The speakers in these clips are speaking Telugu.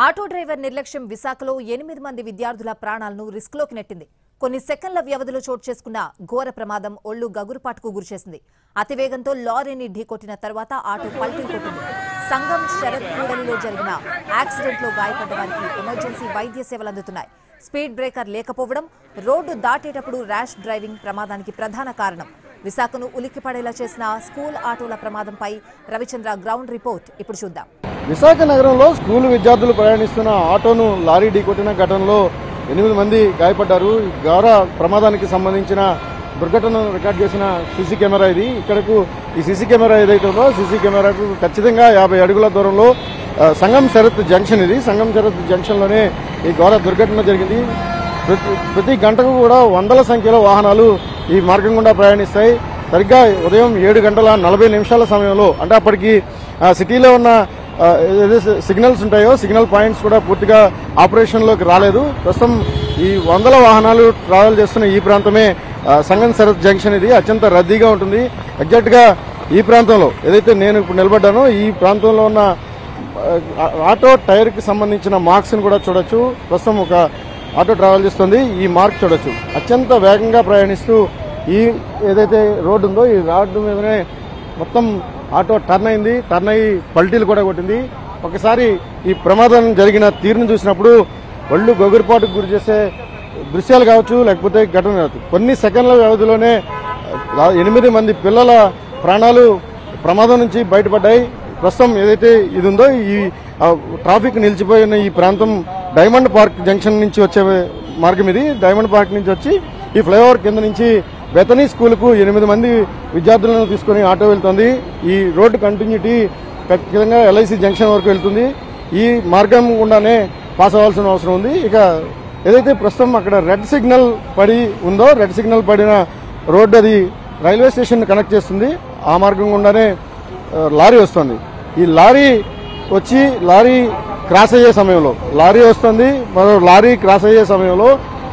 ఆటో డ్రైవర్ నిర్లక్ష్యం విశాఖలో ఎనిమిది మంది విద్యార్థుల ప్రాణాలను రిస్క్లోకి నెట్టింది కొన్ని సెకండ్ల వ్యవధిలో చోటు చేసుకున్న ఘోర ప్రమాదం ఒళ్లు గగురుపాటుకు గురిచేసింది అతివేగంతో లారీని ఢీకొట్టిన తర్వాత ఆటో పల్టీ కొట్టింది సంగం శరత్ కూడలిలో జరిగిన యాక్సిడెంట్లో గాయపడ్డ వారికి ఎమర్జెన్సీ వైద్య సేవలు అందుతున్నాయి స్పీడ్ బ్రేకర్ లేకపోవడం రోడ్డు దాటేటప్పుడు ర్యాష్ డ్రైవింగ్ ప్రమాదానికి ప్రధాన కారణం విశాఖను ఉలిక్కిపడేలా చేసిన స్కూల్ ఆటోల ప్రమాదంపై రవిచంద్ర గ్రౌండ్ రిపోర్ట్ ఇప్పుడు చూద్దాం విశాఖ నగరంలో స్కూల్ విద్యార్థులు ప్రయాణిస్తున్న ఆటోను లారీ ఢీకొట్టిన ఘటనలో ఎనిమిది మంది గాయపడ్డారు ఈ ఘోర ప్రమాదానికి సంబంధించిన దుర్ఘటనను రికార్డ్ చేసిన సీసీ కెమెరా ఇది ఇక్కడకు ఈ సీసీ కెమెరా ఏదైతే ఉందో సీసీ కెమెరాకు ఖచ్చితంగా యాభై అడుగుల దూరంలో ఆ, సంగం శరత్ జంక్షన్ ఇది సంగం శరత్ జంక్షన్లోనే ఈ ఘోర దుర్ఘటన జరిగింది ప్రతి ప్రతి గంటకు కూడా వందల సంఖ్యలో వాహనాలు ఈ మార్గం గుండా ప్రయాణిస్తాయి సరిగ్గా ఉదయం ఏడు గంటల నలభై నిమిషాల సమయంలో అంటే అప్పటికి ఆ, సిటీలో ఉన్న ఆ, ఏదైతే సిగ్నల్స్ ఉంటాయో సిగ్నల్ పాయింట్స్ కూడా పూర్తిగా ఆపరేషన్లోకి రాలేదు ప్రస్తుతం ఈ వందల వాహనాలు ట్రావెల్ చేస్తున్న ఈ ప్రాంతమే ఆ, సంగం శరత్ జంక్షన్ ఇది అత్యంత రద్దీగా ఉంటుంది ఎగ్జాక్ట్గా ఈ ప్రాంతంలో ఏదైతే నేను ఇప్పుడు నిలబడ్డానో ఈ ప్రాంతంలో ఉన్న ఆ, ఆటో టైర్కి సంబంధించిన మార్క్స్ని కూడా చూడొచ్చు ప్రస్తుతం ఒక ఆటో ట్రావెల్ చేస్తుంది ఈ మార్క్ చూడొచ్చు అత్యంత వేగంగా ప్రయాణిస్తూ ఈ ఏదైతే రోడ్డు ఉందో ఈ రోడ్డు మీదనే మొత్తం ఆటో టర్న్ అయింది టర్న్ అయ్యి పల్టీలు కూడా కొట్టింది ఒకసారి ఈ ప్రమాదం జరిగిన తీరును చూసినప్పుడు ఒళ్ళు గొగురుపాటుకు గురి చేసే దృశ్యాలు కావచ్చు లేకపోతే ఘటన కావచ్చు కొన్ని సెకండ్ల వ్యవధిలోనే ఆ, ఎనిమిది మంది పిల్లల ప్రాణాలు ప్రమాదం నుంచి బయటపడ్డాయి ప్రస్తుతం ఏదైతే ఇది ఉందో ఈ ఆ, ట్రాఫిక్ నిలిచిపోయిన ఈ ప్రాంతం డైమండ్ పార్క్ జంక్షన్ నుంచి వచ్చే మార్గం ఇది డైమండ్ పార్క్ నుంచి వచ్చి ఈ ఫ్లైఓవర్ కింద నుంచి బెతనీ స్కూల్కు ఎనిమిది మంది విద్యార్థులను తీసుకొని ఆటో వెళ్తుంది ఈ రోడ్డు కంటిన్యూటీ ఖచ్చితంగా ఎల్ఐసి జంక్షన్ వరకు వెళ్తుంది ఈ మార్గం గుండానే పాస్ అవ్వాల్సిన అవసరం ఉంది ఇక ఏదైతే ప్రస్తుతం అక్కడ రెడ్ సిగ్నల్ పడి ఉందో రెడ్ సిగ్నల్ పడిన రోడ్డు అది రైల్వే స్టేషన్ కనెక్ట్ చేస్తుంది ఆ మార్గం గుండానే ఆ, లారీ వస్తుంది ఈ లారీ వచ్చి లారీ క్రాస్ అయ్యే సమయంలో లారీ వస్తుంది మరో లారీ క్రాస్ అయ్యే సమయంలో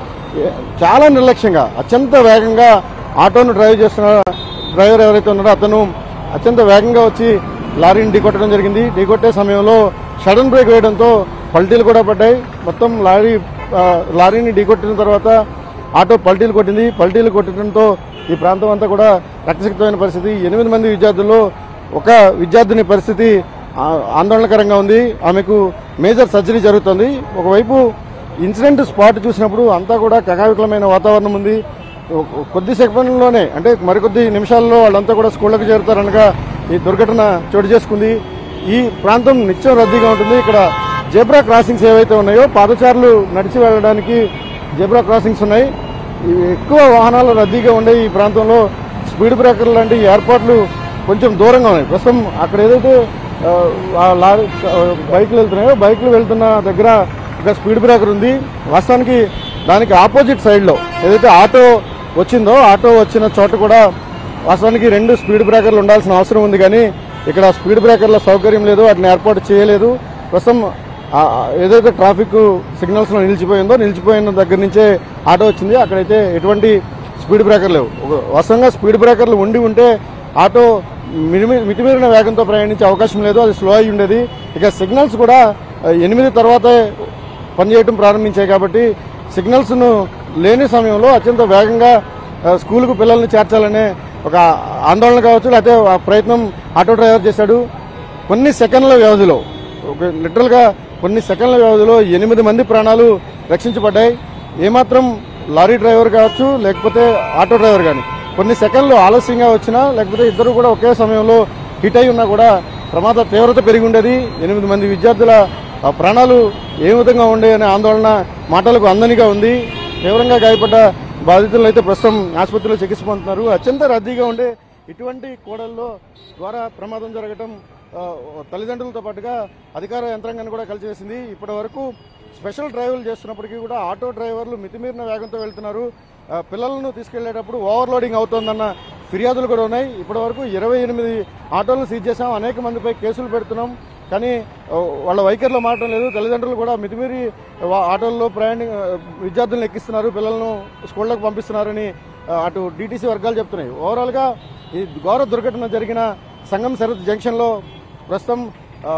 ఏ- చాలా నిర్లక్ష్యంగా అత్యంత వేగంగా ఆటోను డ్రైవ్ చేస్తున్న డ్రైవర్ ఎవరైతే ఉన్నారో అతను అత్యంత వేగంగా వచ్చి లారీని ఢీకొట్టడం జరిగింది ఢీకొట్టే సమయంలో సడన్ బ్రేక్ వేయడంతో పల్టీలు కూడా పడ్డాయి మొత్తం లారీ ఆ, లారీని ఢీకొట్టిన తర్వాత ఆటో పల్టీలు కొట్టింది పల్టీలు కొట్టడంతో ఈ ప్రాంతం అంతా కూడా రక్తసిక్తమైన పరిస్థితి ఎనిమిది మంది విద్యార్థుల్లో ఒక విద్యార్థిని పరిస్థితి ఆ, ఆందోళనకరంగా ఉంది ఆమెకు మేజర్ సర్జరీ జరుగుతుంది ఒకవైపు ఇన్సిడెంట్ స్పాట్ చూసినప్పుడు అంతా కూడా కకావికలమైన వాతావరణం ఉంది కొ- కొద్ది సెకండ్లోనే అంటే మరికొద్ది నిమిషాల్లో వాళ్ళంతా కూడా స్కూళ్ళకు చేరుతారనగా ఈ దుర్ఘటన చోటు చేసుకుంది ఈ ప్రాంతం నిత్యం రద్దీగా ఉంటుంది ఇక్కడ జెబ్రా క్రాసింగ్స్ ఏవైతే ఉన్నాయో పాదచారులు నడిచి వెళ్ళడానికి జెబ్రా క్రాసింగ్స్ ఉన్నాయి ఈ ఎక్కువ వాహనాలు రద్దీగా ఉండే ఈ ప్రాంతంలో స్పీడ్ బ్రేకర్లు లాంటి ఏర్పాట్లు కొంచెం దూరంగా ఉన్నాయి ప్రస్తుతం అక్కడ ఏదైతే ఆ, ఆ లారీ ఆ, బైకులు వెళ్తున్నాయో బైకులు వెళ్తున్న దగ్గర ఒక స్పీడ్ బ్రేకర్ ఉంది వాస్తవానికి దానికి ఆపోజిట్ సైడ్లో ఏదైతే ఆటో వచ్చిందో ఆటో వచ్చిన చోట కూడా వాస్తవానికి రెండు స్పీడ్ బ్రేకర్లు ఉండాల్సిన అవసరం ఉంది కానీ ఇక్కడ స్పీడ్ బ్రేకర్ల సౌకర్యం లేదు వాటిని ఏర్పాటు చేయలేదు ప్రస్తుతం ఆ, ఆ, ఏదైతే ట్రాఫిక్ సిగ్నల్స్ లో నిలిచిపోయిందో నిలిచిపోయిన దగ్గర నుంచే ఆటో వచ్చింది అక్కడైతే ఎటువంటి స్పీడ్ బ్రేకర్ లేవు ఒక- వాస్తవంగా స్పీడ్ బ్రేకర్లు ఉండి ఉంటే ఆటో మినిమి మితిమీరిన వేగంతో ప్రయాణించే అవకాశం లేదు అది స్లో అయి ఉండేది ఇక సిగ్నల్స్ కూడా ఆ, ఎనిమిది తర్వాతే పనిచేయటం ప్రారంభించాయి కాబట్టి సిగ్నల్స్ ను లేని సమయంలో అత్యంత వేగంగా ఆ, స్కూలుకు పిల్లల్ని చేర్చాలనే ఒక ఆందోళన కావచ్చు లేకపోతే ఆ ప్రయత్నం ఆటో డ్రైవర్ చేశాడు కొన్ని సెకండ్ల వ్యవధిలో ఒక లిటరల్గా కొన్ని సెకండ్ల వ్యవధిలో ఎనిమిది మంది ప్రాణాలు రక్షించబడ్డాయి ఏమాత్రం లారీ డ్రైవర్ కావచ్చు లేకపోతే ఆటో డ్రైవర్ కానీ కొన్ని సెకండ్లు ఆలస్యంగా వచ్చినా లేకపోతే ఇద్దరు కూడా ఒకే సమయంలో హిట్ అయి ఉన్నా కూడా ప్రమాద తీవ్రత పెరిగి ఉండేది ఎనిమిది మంది విద్యార్థుల ఆ, ప్రాణాలు ఏ విధంగా ఉండే అనే ఆందోళన మాటలకు అందనిగా ఉంది తీవ్రంగా గాయపడ్డ బాధితులు అయితే ప్రస్తుతం ఆసుపత్రిలో చికిత్స పొందుతున్నారు అత్యంత రద్దీగా ఉండే ఇటువంటి కూడల్లో ద్వారా ప్రమాదం జరగటం ఆ, తల్లిదండ్రులతో పాటుగా అధికార యంత్రాంగాన్ని కూడా కలిసివేసింది ఇప్పటి వరకు స్పెషల్ డ్రైవ్లు చేస్తున్నప్పటికీ కూడా ఆటో డ్రైవర్లు మితిమీరిన వేగంతో వెళ్తున్నారు ఆ, పిల్లలను తీసుకెళ్లేటప్పుడు ఓవర్లోడింగ్ అవుతోందన్న ఫిర్యాదులు కూడా ఉన్నాయి ఇప్పటి వరకు ఇరవై ఎనిమిది ఆటోలను సీజ్ చేశాం అనేక మందిపై కేసులు పెడుతున్నాం కానీ ఆ, వాళ్ళ వైఖరిలో మారటం లేదు తల్లిదండ్రులు కూడా మితిమీరి వా- ఆటోల్లో ప్రయాణి ఆ, విద్యార్థులను ఎక్కిస్తున్నారు పిల్లలను స్కూళ్ళకు పంపిస్తున్నారని ఆ, అటు డీటీసీ వర్గాలు చెప్తున్నాయి ఓవరాల్గా ఈ ఘోర దుర్ఘటన జరిగిన సంగం శరత్ జంక్షన్లో ప్రస్తుతం ఆ,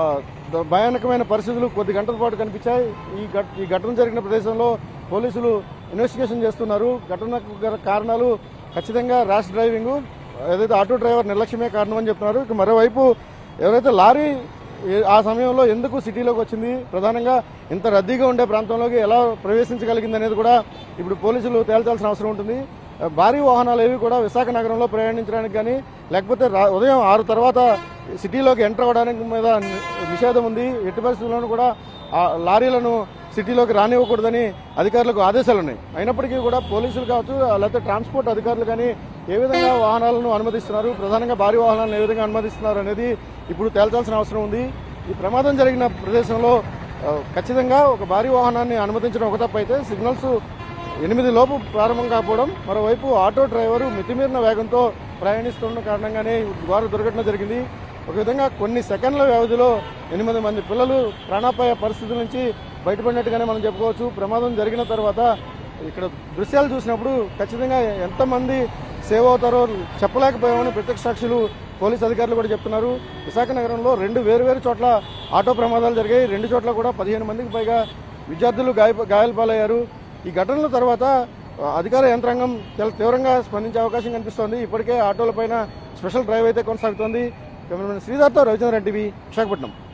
ద- భయానకమైన పరిస్థితులు కొద్ది గంటల పాటు కనిపించాయి ఈ ఘట- ఈ ఘటన జరిగిన ప్రదేశంలో పోలీసులు ఇన్వెస్టిగేషన్ చేస్తున్నారు ఘటనకు గల కారణాలు ఖచ్చితంగా ర్యాష్ డ్రైవింగ్ ఏదైతే ఆటో డ్రైవర్ నిర్లక్ష్యమే కారణమని చెప్తున్నారు ఇక మరోవైపు ఎవరైతే లారీ ఏ- ఆ సమయంలో ఎందుకు సిటీలోకి వచ్చింది ప్రధానంగా ఇంత రద్దీగా ఉండే ప్రాంతంలోకి ఎలా ప్రవేశించగలిగింది అనేది కూడా ఇప్పుడు పోలీసులు తేల్చాల్సిన అవసరం ఉంటుంది భారీ వాహనాలు ఏవి కూడా విశాఖ నగరంలో ప్రయాణించడానికి కానీ లేకపోతే రా- ఉదయం ఆరు తర్వాత సిటీలోకి ఎంటర్ అవ్వడానికి మీద ని- నిషేధం ఉంది ఎట్టి పరిస్థితుల్లోనూ కూడా ఆ లారీలను సిటీలోకి రానివ్వకూడదని అధికారులకు ఆదేశాలు ఉన్నాయి అయినప్పటికీ కూడా పోలీసులు కావచ్చు లేకపోతే ట్రాన్స్పోర్ట్ అధికారులు కానీ ఏ విధంగా వాహనాలను అనుమతిస్తున్నారు ప్రధానంగా భారీ వాహనాలను ఏ విధంగా అనుమతిస్తున్నారు అనేది ఇప్పుడు తేల్చాల్సిన అవసరం ఉంది ఈ ప్రమాదం జరిగిన ప్రదేశంలో ఆ, ఖచ్చితంగా ఒక భారీ వాహనాన్ని అనుమతించడం ఒక తప్పు అయితే సిగ్నల్స్ ఎనిమిది లోపు ప్రారంభం కాకపోవడం మరోవైపు ఆటో డ్రైవరు మితిమీరిన వేగంతో ప్రయాణిస్తున్న కారణంగానే ఈ ఘోర దుర్ఘటన జరిగింది ఒక విధంగా కొన్ని సెకండ్ల వ్యవధిలో ఎనిమిది మంది పిల్లలు ప్రాణాపాయ పరిస్థితుల నుంచి బయటపడినట్టుగానే మనం చెప్పుకోవచ్చు ప్రమాదం జరిగిన తర్వాత ఇక్కడ దృశ్యాలు చూసినప్పుడు ఖచ్చితంగా ఎంతమంది సేవ్ అవుతారో చెప్పలేకపోయామని ప్రత్యక్ష సాక్షులు పోలీస్ అధికారులు కూడా చెప్తున్నారు విశాఖ నగరంలో రెండు వేరు వేరు చోట్ల ఆటో ప్రమాదాలు జరిగాయి రెండు చోట్ల కూడా పదిహేను మందికి పైగా విద్యార్థులు గాయ గాయాల పాలయ్యారు ఈ ఘటనల తర్వాత ఆ, అధికార యంత్రాంగం చాలా తీవ్రంగా స్పందించే అవకాశం కనిపిస్తోంది ఇప్పటికే ఆటోలపైన స్పెషల్ డ్రైవ్ అయితే కొనసాగుతోంది కెమెరామెన్ శ్రీధర్తో రవిచంద్రన్ టీవీ విశాఖపట్నం